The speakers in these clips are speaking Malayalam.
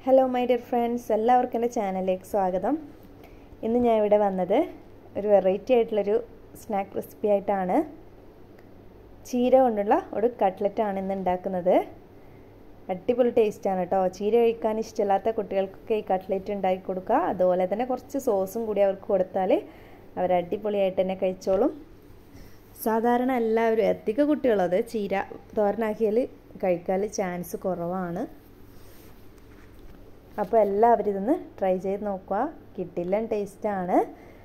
ഹലോ മൈ ഡിയർ ഫ്രണ്ട്സ് എല്ലാവർക്കും എൻ്റെ ചാനലിലേക്ക് സ്വാഗതം ഇന്ന് ഞാൻ ഇവിടെ വന്നത് ഒരു വെറൈറ്റി ആയിട്ടുള്ളൊരു സ്നാക്ക് റെസിപ്പി ആയിട്ടാണ് ചീര കൊണ്ടുള്ള ഒരു കട്ട്ലറ്റാണ് ഇന്ന് ഉണ്ടാക്കുന്നത് അടിപൊളി ടേസ്റ്റാണ് കേട്ടോ ചീര കഴിക്കാൻ ഇഷ്ടമില്ലാത്ത കുട്ടികൾക്കൊക്കെ ഈ കട്ട്ലറ്റ് ഉണ്ടാക്കി കൊടുക്കുക അതുപോലെ തന്നെ കുറച്ച് സോസും കൂടി അവർക്ക് കൊടുത്താൽ അവർ അടിപൊളിയായിട്ട് തന്നെ കഴിച്ചോളും സാധാരണ എല്ലാവരും അധിക കുട്ടികളും അത് ചീര തോരനാക്കിയാൽ കഴിക്കാൻ ചാൻസ് കുറവാണ് അപ്പോൾ എല്ലാവരും ഇതൊന്ന് ട്രൈ ചെയ്ത് നോക്കുക കിട്ടില്ല ടേസ്റ്റാണ്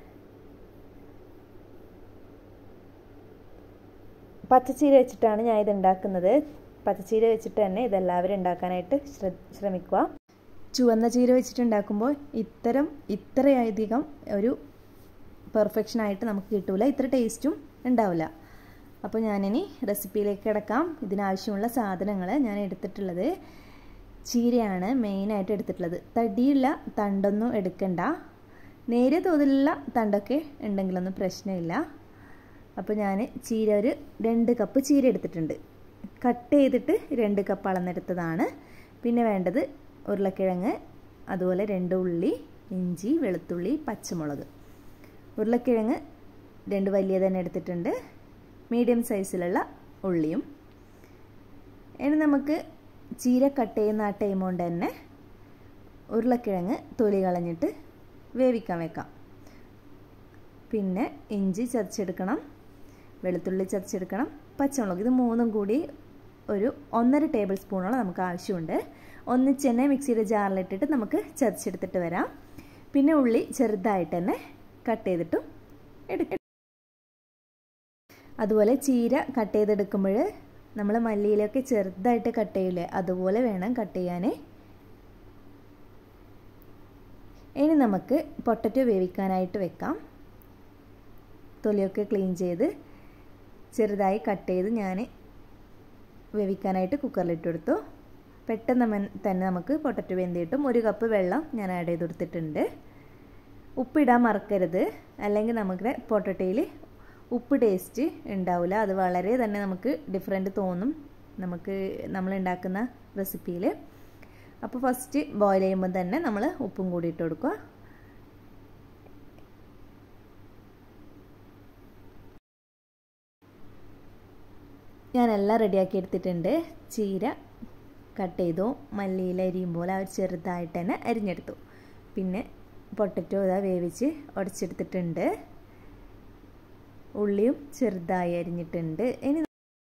പച്ചച്ചീര വെച്ചിട്ടാണ് ഞാൻ ഇത് ഉണ്ടാക്കുന്നത് പച്ചച്ചീര വെച്ചിട്ട് തന്നെ ഇതെല്ലാവരും ഉണ്ടാക്കാനായിട്ട് ശ്രമിക്കുക ചുവന്ന ചീര വെച്ചിട്ട് ഉണ്ടാക്കുമ്പോൾ ഇത്തരം ഇത്രയധികം ഒരു പെർഫെക്ഷൻ ആയിട്ട് നമുക്ക് കിട്ടൂല ഇത്ര ടേസ്റ്റും ഉണ്ടാവില്ല അപ്പോൾ ഞാനിനി റെസിപ്പിയിലേക്ക് കിടക്കാം ഇതിനാവശ്യമുള്ള സാധനങ്ങൾ ഞാൻ എടുത്തിട്ടുള്ളത് ചീരയാണ് മെയിനായിട്ട് എടുത്തിട്ടുള്ളത് തടിയുള്ള തണ്ടൊന്നും എടുക്കണ്ട നേരിയ തോതിലുള്ള തണ്ടൊക്കെ ഉണ്ടെങ്കിലൊന്നും പ്രശ്നമില്ല അപ്പോൾ ഞാൻ ചീര ഒരു രണ്ട് കപ്പ് ചീര എടുത്തിട്ടുണ്ട് കട്ട് ചെയ്തിട്ട് രണ്ട് കപ്പ് അളന്നെടുത്തതാണ് പിന്നെ വേണ്ടത് ഉരുളക്കിഴങ്ങ് അതുപോലെ രണ്ട് ഉള്ളി ഇഞ്ചി വെളുത്തുള്ളി പച്ചമുളക് ഉരുളക്കിഴങ്ങ് രണ്ട് വലിയ തന്നെ എടുത്തിട്ടുണ്ട് മീഡിയം സൈസിലുള്ള ഉള്ളിയും ഇനി നമുക്ക് ചീര കട്ട് ചെയ്യുന്ന ആ ടൈം കൊണ്ട് തന്നെ ഉരുളക്കിഴങ്ങ് തൊലി കളഞ്ഞിട്ട് വേവിക്കാൻ വെക്കാം പിന്നെ ഇഞ്ചി ചതച്ചെടുക്കണം വെളുത്തുള്ളി ചതച്ചെടുക്കണം പച്ചമുളക് ഇത് മൂന്നും കൂടി ഒരു ഒന്നര ടേബിൾ സ്പൂണോളം നമുക്ക് ആവശ്യമുണ്ട് ഒന്നിച്ച് തന്നെ മിക്സിയുടെ ജാറിലിട്ടിട്ട് നമുക്ക് ചതച്ചെടുത്തിട്ട് വരാം പിന്നെ ഉള്ളി ചെറുതായിട്ട് തന്നെ കട്ട് ചെയ്തിട്ടും എടുക്കാം അതുപോലെ ചീര കട്ട് ചെയ്തെടുക്കുമ്പോൾ നമ്മൾ മല്ലിയിലൊക്കെ ചെറുതായിട്ട് കട്ട് ചെയ്യില്ലേ അതുപോലെ വേണം കട്ട് ചെയ്യാൻ ഇനി നമുക്ക് പൊട്ടറ്റോ വേവിക്കാനായിട്ട് വെക്കാം തൊലിയൊക്കെ ക്ലീൻ ചെയ്ത് ചെറുതായി കട്ട് ചെയ്ത് ഞാൻ വേവിക്കാനായിട്ട് കുക്കറിലിട്ട് കൊടുത്തു പെട്ടെന്ന് തന്നെ നമുക്ക് പൊട്ടറ്റോ വെന്ത് കിട്ടും ഒരു കപ്പ് വെള്ളം ഞാൻ ആഡ് ചെയ്ത് കൊടുത്തിട്ടുണ്ട് ഉപ്പിടാൻ മറക്കരുത് അല്ലെങ്കിൽ നമുക്ക് പൊട്ടറ്റോയിൽ ഉപ്പ് ടേസ്റ്റ് ഉണ്ടാവില്ല അത് വളരെ തന്നെ നമുക്ക് ഡിഫറെൻറ്റ് തോന്നും നമുക്ക് നമ്മൾ ഉണ്ടാക്കുന്ന റെസിപ്പിയിൽ അപ്പോൾ ഫസ്റ്റ് ബോയിൽ ചെയ്യുമ്പോൾ തന്നെ നമ്മൾ ഉപ്പും കൂടി ഇട്ട് കൊടുക്കുക ഞാനെല്ലാം റെഡിയാക്കി എടുത്തിട്ടുണ്ട് ചീര കട്ട് ചെയ്തു മല്ലിയിൽ അരിയുമ്പോൾ അവർ ചെറുതായിട്ട് തന്നെ അരിഞ്ഞെടുത്തു പിന്നെ പൊട്ടറ്റോ ഇതാ വേവിച്ച് ഉടച്ചെടുത്തിട്ടുണ്ട് ഉള്ളിയും ചെറുതായി അരിഞ്ഞിട്ടുണ്ട് ഇനി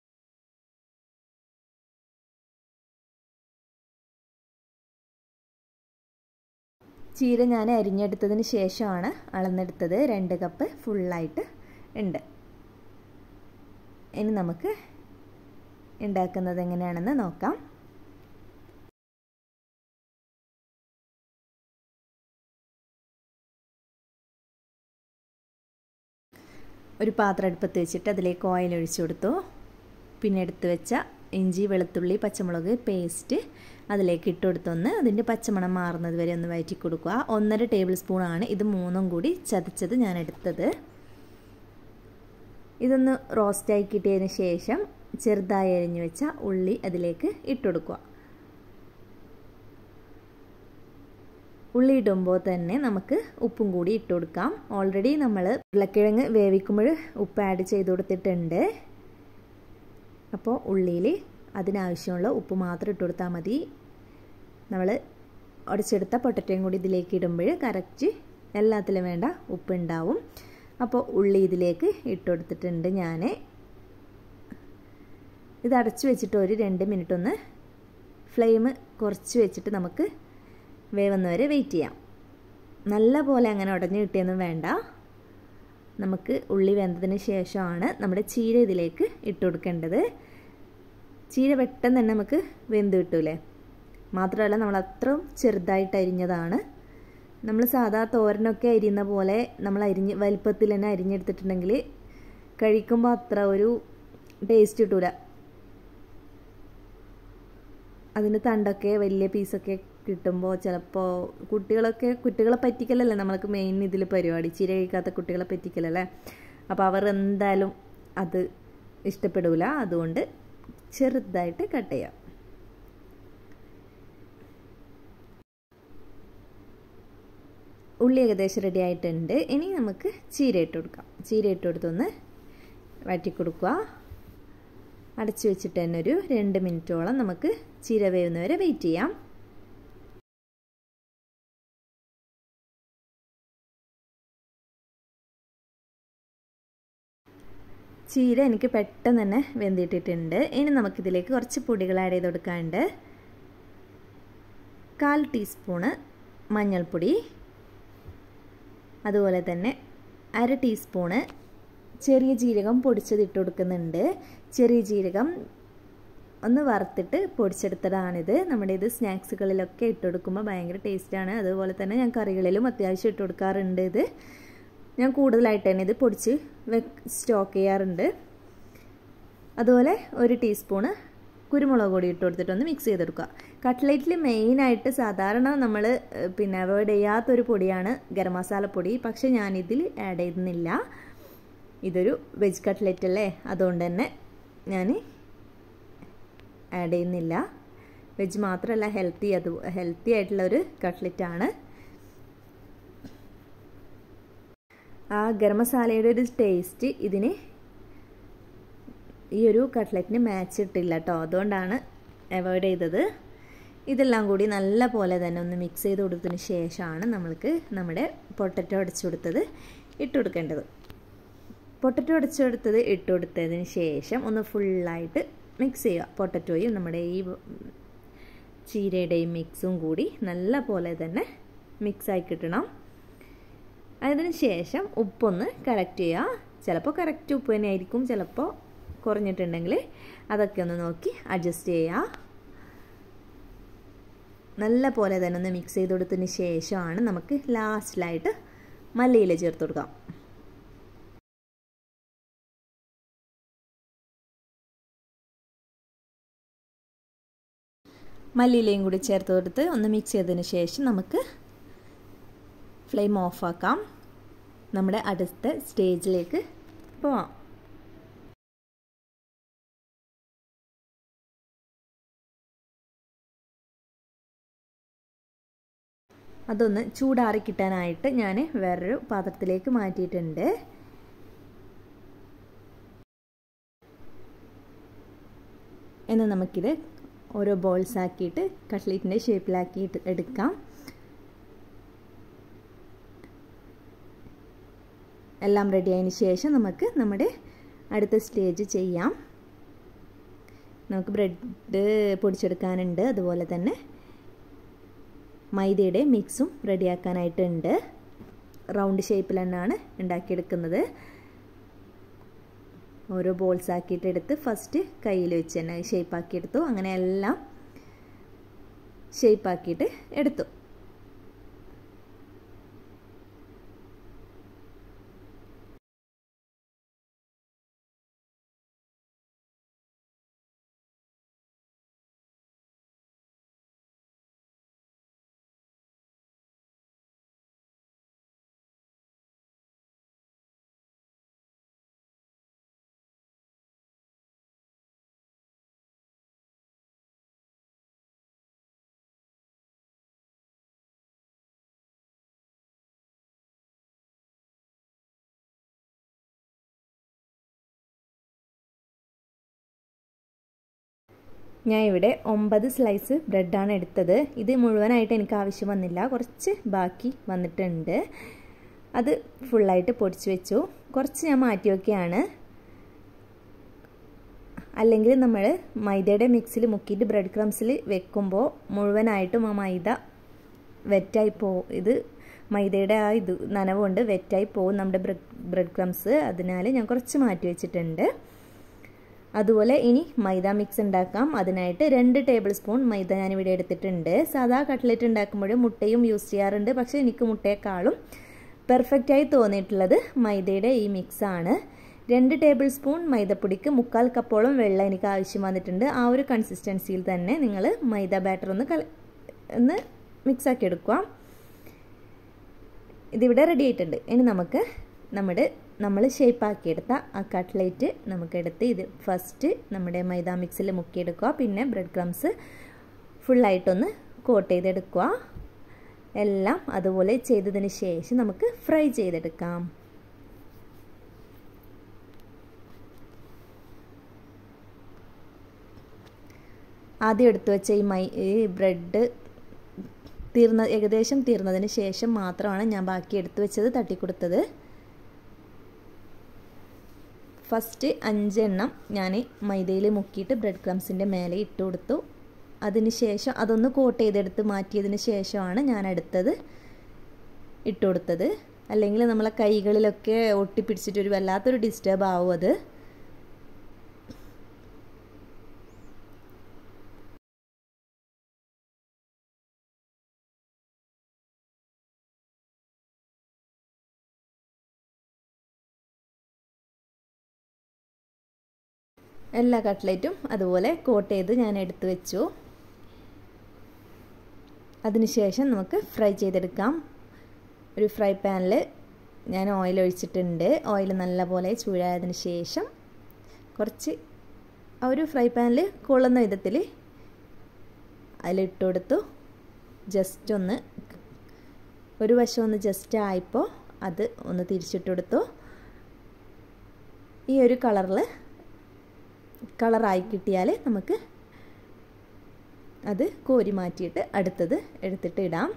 ചീര ഞാൻ അരിഞ്ഞെടുത്തതിന് ശേഷമാണ് അളന്നെടുത്തത് രണ്ട് കപ്പ് ഫുള്ളായിട്ട് ഉണ്ട് ഇനി നമുക്ക് ഉണ്ടാക്കുന്നത് എങ്ങനെയാണെന്ന് നോക്കാം ഒരു പാത്രം അടുപ്പത്ത് വെച്ചിട്ട് അതിലേക്ക് ഓയിൽ ഒഴിച്ചു കൊടുത്തു പിന്നെ എടുത്ത് വെച്ച ഇഞ്ചി വെളുത്തുള്ളി പച്ചമുളക് പേസ്റ്റ് അതിലേക്ക് ഇട്ട് കൊടുത്തൊന്ന് അതിൻ്റെ പച്ചമണം മാറുന്നത് വരെ ഒന്ന് വയറ്റി കൊടുക്കുക ഒന്നര ടേബിൾ സ്പൂണാണ് ഇത് മൂന്നും കൂടി ചതച്ചത് ഞാൻ എടുത്തത് ഇതൊന്ന് റോസ്റ്റായി കിട്ടിയതിന് ശേഷം ചെറുതായി അരിഞ്ഞു വെച്ച ഉള്ളി അതിലേക്ക് ഇട്ടുകൊടുക്കുക ഉള്ളി ഇടുമ്പോൾ തന്നെ നമുക്ക് ഉപ്പും കൂടി ഇട്ട് കൊടുക്കാം ഓൾറെഡി നമ്മൾ ഉരുളക്കിഴങ്ങ് വേവിക്കുമ്പോൾ ഉപ്പ് ആഡ് ചെയ്ത് കൊടുത്തിട്ടുണ്ട് അപ്പോൾ ഉള്ളിയിൽ അതിനാവശ്യമുള്ള ഉപ്പ് മാത്രം ഇട്ട് കൊടുത്താൽ മതി നമ്മൾ ഉടച്ചെടുത്ത പൊട്ടറ്റയും കൂടി ഇതിലേക്ക് ഇടുമ്പോൾ കറക്റ്റ് എല്ലാത്തിലും വേണ്ട ഉപ്പ് ഉണ്ടാവും അപ്പോൾ ഉള്ളി ഇതിലേക്ക് ഇട്ട് കൊടുത്തിട്ടുണ്ട് ഞാൻ ഇത് അടച്ചു വെച്ചിട്ട് ഒരു രണ്ട് മിനിറ്റ് ഒന്ന് ഫ്ലെയിം കുറച്ച് വെച്ചിട്ട് നമുക്ക് വേവുന്നവരെ വെയിറ്റ് ചെയ്യാം നല്ല പോലെ അങ്ങനെ ഉടഞ്ഞു കിട്ടിയൊന്നും വേണ്ട നമുക്ക് ഉള്ളി വെന്തതിന് ശേഷമാണ് നമ്മുടെ ചീര ഇതിലേക്ക് ഇട്ട് കൊടുക്കേണ്ടത് ചീര പെട്ടെന്ന് തന്നെ നമുക്ക് വെന്ത് കിട്ടൂലേ മാത്രമല്ല നമ്മൾ അത്രയും ചെറുതായിട്ട് അരിഞ്ഞതാണ് നമ്മൾ സാധാ തോരനൊക്കെ അരിയുന്ന പോലെ നമ്മൾ അരിഞ്ഞ് വലിപ്പത്തിൽ തന്നെ അരിഞ്ഞെടുത്തിട്ടുണ്ടെങ്കിൽ കഴിക്കുമ്പോൾ അത്ര ഒരു ടേസ്റ്റ് കിട്ടൂല അതിൻ്റെ തണ്ടൊക്കെ വലിയ പീസൊക്കെ കിട്ടുമ്പോൾ ചിലപ്പോൾ കുട്ടികളൊക്കെ കുട്ടികളെ പറ്റിക്കലല്ലേ നമ്മൾക്ക് മെയിൻ ഇതിൽ പരിപാടി ചീര കഴിക്കാത്ത കുട്ടികളെ പറ്റിക്കലല്ലേ അപ്പോൾ അവർ എന്തായാലും അത് ഇഷ്ടപ്പെടില്ല അതുകൊണ്ട് ചെറുതായിട്ട് കട്ട് ചെയ്യാം ഉള്ളി ഏകദേശം റെഡി ആയിട്ടുണ്ട് ഇനി നമുക്ക് ചീര ഇട്ട് കൊടുക്കാം ചീര ഇട്ട് കൊടുത്തൊന്ന് വഴറ്റി കൊടുക്കുക അടച്ചു വെച്ചിട്ട് തന്നെ ഒരു രണ്ട് മിനിറ്റോളം നമുക്ക് ചീര വേവുന്നവരെ വെയിറ്റ് ചെയ്യാം ചീര എനിക്ക് പെട്ടെന്ന് തന്നെ വെന്തിട്ടിട്ടുണ്ട് ഇനി നമുക്കിതിലേക്ക് കുറച്ച് പൊടികൾ ആഡ് ചെയ്ത് കൊടുക്കാനുണ്ട് കാൽ ടീസ്പൂണ് മഞ്ഞൾപ്പൊടി അതുപോലെ തന്നെ അര ടീസ്പൂണ് ചെറിയ ജീരകം പൊടിച്ചത് ഇട്ട് കൊടുക്കുന്നുണ്ട് ചെറിയ ജീരകം ഒന്ന് വറുത്തിട്ട് പൊടിച്ചെടുത്തതാണിത് നമ്മുടെ ഇത് സ്നാക്സുകളിലൊക്കെ ഇട്ട് കൊടുക്കുമ്പോൾ ഭയങ്കര ടേസ്റ്റാണ് അതുപോലെ തന്നെ ഞാൻ കറികളിലും അത്യാവശ്യം ഇട്ട് കൊടുക്കാറുണ്ട് ഇത് ഞാൻ കൂടുതലായിട്ട് തന്നെ ഇത് പൊടിച്ച് സ്റ്റോക്ക് ചെയ്യാറുണ്ട് അതുപോലെ ഒരു ടീസ്പൂണ് കുരുമുളക് പൊടി ഇട്ട് കൊടുത്തിട്ടൊന്ന് മിക്സ് ചെയ്തെടുക്കുക കട്ട്ലേറ്റിൽ മെയിനായിട്ട് സാധാരണ നമ്മൾ പിന്നെ അവോയ്ഡ് ചെയ്യാത്തൊരു പൊടിയാണ് ഗരം മസാല പൊടി പക്ഷേ ഞാനിതിൽ ആഡ് ചെയ്യുന്നില്ല ഇതൊരു വെജ് കട്ട്ലേറ്റ് അല്ലേ അതുകൊണ്ട് തന്നെ ഞാൻ ആഡ് ചെയ്യുന്നില്ല വെജ് മാത്രമല്ല ഹെൽത്തി അത് ഹെൽത്തി ആയിട്ടുള്ള ഒരു കട്ട്ലറ്റാണ് ആ ഗരം മസാലയുടെ ഒരു ടേസ്റ്റ് ഇതിന് ഈ ഒരു കട്ട്ലറ്റിന് മാച്ച് ഇട്ടില്ല കേട്ടോ അതുകൊണ്ടാണ് അവോയ്ഡ് ചെയ്തത് ഇതെല്ലാം കൂടി നല്ല പോലെ തന്നെ ഒന്ന് മിക്സ് ചെയ്ത് കൊടുത്തതിന് ശേഷമാണ് നമ്മൾക്ക് നമ്മുടെ പൊട്ടറ്റോ അടച്ചു കൊടുത്തത് ഇട്ട് കൊടുക്കേണ്ടത് പൊട്ടറ്റോ അടച്ചു കൊടുത്തത് ഇട്ട് കൊടുത്തതിന് ശേഷം ഒന്ന് ഫുള്ളായിട്ട് മിക്സ് ചെയ്യുക പൊട്ടറ്റോയും നമ്മുടെ ഈ ചീരയുടെയും മിക്സും കൂടി നല്ല പോലെ തന്നെ മിക്സായി കിട്ടണം അതിന് ശേഷം ഉപ്പൊന്ന് കറക്റ്റ് ചെയ്യുക ചിലപ്പോൾ കറക്റ്റ് ഉപ്പ് തന്നെ ആയിരിക്കും ചിലപ്പോൾ കുറഞ്ഞിട്ടുണ്ടെങ്കിൽ അതൊക്കെ ഒന്ന് നോക്കി അഡ്ജസ്റ്റ് ചെയ്യുക നല്ല പോലെ തന്നെ ഒന്ന് മിക്സ് ചെയ്ത് കൊടുത്തതിന് ശേഷമാണ് നമുക്ക് ലാസ്റ്റിലായിട്ട് മല്ലിയില ചേർത്ത് കൊടുക്കാം മല്ലിയിലയും കൂടി ചേർത്ത് കൊടുത്ത് ഒന്ന് മിക്സ് ചെയ്തതിന് ശേഷം നമുക്ക് ഫ്ലെയിം ഓഫാക്കാം നമ്മുടെ അടുത്ത സ്റ്റേജിലേക്ക് പോവാം അതൊന്ന് ചൂടാറി കിട്ടാനായിട്ട് ഞാൻ വേറൊരു പാത്രത്തിലേക്ക് മാറ്റിയിട്ടുണ്ട് എന്ന് നമുക്കിത് ഓരോ ബോൾസ് ആക്കിയിട്ട് കട്ട്ലേറ്റിൻ്റെ ഷേപ്പിലാക്കിയിട്ട് എടുക്കാം എല്ലാം റെഡി ആയതിന് ശേഷം നമുക്ക് നമ്മുടെ അടുത്ത സ്റ്റേജ് ചെയ്യാം നമുക്ക് ബ്രെഡ് പൊടിച്ചെടുക്കാനുണ്ട് അതുപോലെ തന്നെ മൈദയുടെ മിക്സും റെഡിയാക്കാനായിട്ടുണ്ട് റൗണ്ട് ഷേപ്പിൽ തന്നെയാണ് ഉണ്ടാക്കിയെടുക്കുന്നത് ഓരോ ബോൾസ് ആക്കിയിട്ട് എടുത്ത് ഫസ്റ്റ് കയ്യിൽ വെച്ച് തന്നെ ഷേപ്പാക്കി എടുത്തു അങ്ങനെ എല്ലാം ഷേപ്പാക്കിയിട്ട് എടുത്തു ഞാൻ ഇവിടെ ഒമ്പത് സ്ലൈസ് ബ്രെഡാണ് എടുത്തത് ഇത് മുഴുവനായിട്ട് എനിക്ക് ആവശ്യം വന്നില്ല കുറച്ച് ബാക്കി വന്നിട്ടുണ്ട് അത് ഫുള്ളായിട്ട് പൊടിച്ച് വെച്ചു കുറച്ച് ഞാൻ മാറ്റി വയ്ക്കുകയാണ് അല്ലെങ്കിൽ നമ്മൾ മൈദയുടെ മിക്സിൽ മുക്കിയിട്ട് ബ്രെഡ് ക്രംസിൽ വെക്കുമ്പോൾ മുഴുവനായിട്ടും ആ മൈദ വെറ്റായി പോവും ഇത് മൈദയുടെ ആ ഇത് നനവുകൊണ്ട് വെറ്റായി പോവും നമ്മുടെ ബ്രെഡ് ബ്രെഡ് ക്രംസ് അതിനാൽ ഞാൻ കുറച്ച് മാറ്റി വെച്ചിട്ടുണ്ട് അതുപോലെ ഇനി മൈദ മിക്സ് ഉണ്ടാക്കാം അതിനായിട്ട് രണ്ട് ടേബിൾ സ്പൂൺ മൈദ ഞാനിവിടെ എടുത്തിട്ടുണ്ട് സാധാ കട്ട്ലറ്റ് ഉണ്ടാക്കുമ്പോഴും മുട്ടയും യൂസ് ചെയ്യാറുണ്ട് പക്ഷേ എനിക്ക് മുട്ടയെക്കാളും പെർഫെക്റ്റായി തോന്നിയിട്ടുള്ളത് മൈദയുടെ ഈ മിക്സാണ് രണ്ട് ടേബിൾ സ്പൂൺ മൈദപ്പൊടിക്ക് മുക്കാൽ കപ്പോളം വെള്ളം എനിക്ക് ആവശ്യം വന്നിട്ടുണ്ട് ആ ഒരു കൺസിസ്റ്റൻസിയിൽ തന്നെ നിങ്ങൾ മൈദ ബാറ്റർ ഒന്ന് കല ഒന്ന് മിക്സാക്കി എടുക്കുക ഇതിവിടെ റെഡി ആയിട്ടുണ്ട് ഇനി നമുക്ക് നമ്മുടെ നമ്മൾ ഷേപ്പാക്കിയെടുത്ത ആ കട്ട്ലേറ്റ് നമുക്കെടുത്ത് ഇത് ഫസ്റ്റ് നമ്മുടെ മൈദ മിക്സിൽ മുക്കിയെടുക്കുക പിന്നെ ബ്രെഡ് ക്രംസ് ഫുള്ളായിട്ടൊന്ന് കോട്ട് ചെയ്തെടുക്കുക എല്ലാം അതുപോലെ ചെയ്തതിന് ശേഷം നമുക്ക് ഫ്രൈ ചെയ്തെടുക്കാം ആദ്യം എടുത്തു വെച്ച ഈ മൈ ഈ ബ്രെഡ് തീർന്ന ഏകദേശം തീർന്നതിന് ശേഷം മാത്രമാണ് ഞാൻ ബാക്കി എടുത്തു വെച്ചത് തട്ടിക്കൊടുത്തത് ഫസ്റ്റ് അഞ്ചെണ്ണം ഞാൻ മൈദയിൽ മുക്കിയിട്ട് ബ്രെഡ് ക്രംസിൻ്റെ മേലെ ഇട്ട് കൊടുത്തു അതിന് ശേഷം അതൊന്ന് കോട്ട് ചെയ്തെടുത്ത് മാറ്റിയതിന് ശേഷമാണ് ഞാൻ അടുത്തത് ഇട്ട് കൊടുത്തത് അല്ലെങ്കിൽ നമ്മളെ കൈകളിലൊക്കെ ഒട്ടിപ്പിടിച്ചിട്ട് ഒരു വല്ലാത്തൊരു ഡിസ്റ്റർബ് ആവും അത് എല്ലാ കട്ട്ലറ്റും അതുപോലെ കോട്ട് ചെയ്ത് ഞാൻ എടുത്തു വെച്ചു അതിനുശേഷം നമുക്ക് ഫ്രൈ ചെയ്തെടുക്കാം ഒരു ഫ്രൈ പാനിൽ ഞാൻ ഓയിൽ ഒഴിച്ചിട്ടുണ്ട് ഓയിൽ നല്ലപോലെ ചൂടായതിന് ശേഷം കുറച്ച് ആ ഒരു ഫ്രൈ പാനിൽ കൊള്ളുന്ന വിധത്തിൽ അതിലിട്ട് കൊടുത്തു ജസ്റ്റ് ഒന്ന് ഒരു വശം ഒന്ന് ജസ്റ്റ് ആയപ്പോൾ അത് ഒന്ന് തിരിച്ചിട്ട് കൊടുത്തു ഈ ഒരു കളറിൽ കളറായി കിട്ടിയാൽ നമുക്ക് അത് കോരി മാറ്റിയിട്ട് അടുത്തത് എടുത്തിട്ട് ഇടാം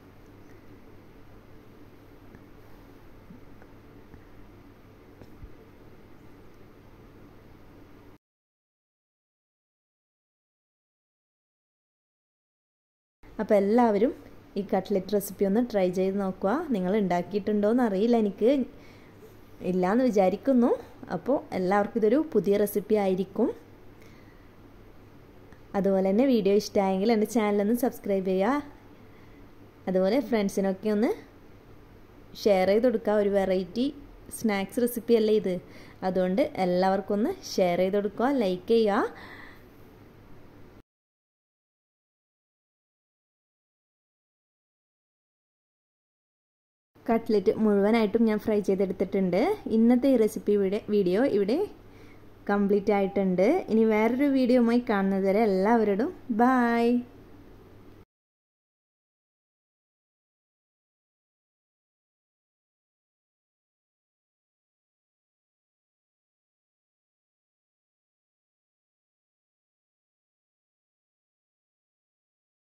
അപ്പോൾ എല്ലാവരും ഈ കട്ട്ലറ്റ് റെസിപ്പി ഒന്ന് ട്രൈ ചെയ്ത് നോക്കുക നിങ്ങൾ ഉണ്ടാക്കിയിട്ടുണ്ടോ എന്ന് അറിയില്ല എനിക്ക് ഇല്ലയെന്ന് വിചാരിക്കുന്നു അപ്പോൾ എല്ലാവർക്കും ഇതൊരു പുതിയ റെസിപ്പി ആയിരിക്കും അതുപോലെ തന്നെ വീഡിയോ ഇഷ്ടമായെങ്കിൽ എൻ്റെ ചാനലൊന്ന് സബ്സ്ക്രൈബ് ചെയ്യുക അതുപോലെ ഫ്രണ്ട്സിനൊക്കെ ഒന്ന് ഷെയർ ചെയ്ത് കൊടുക്കുക ഒരു വെറൈറ്റി സ്നാക്സ് റെസിപ്പി അല്ലേ ഇത് അതുകൊണ്ട് എല്ലാവർക്കും ഒന്ന് ഷെയർ ചെയ്ത് കൊടുക്കുക ലൈക്ക് ചെയ്യുക കട്ട്ലറ്റ് മുഴുവനായിട്ടും ഞാൻ ഫ്രൈ ചെയ്തെടുത്തിട്ടുണ്ട് ഇന്നത്തെ ഈ റെസിപ്പി ഇവിടെ വീഡിയോ ഇവിടെ കംപ്ലീറ്റ് ആയിട്ടുണ്ട് ഇനി വേറൊരു വീഡിയോയുമായി കാണുന്നത് വരെ എല്ലാവരോടും ബായ്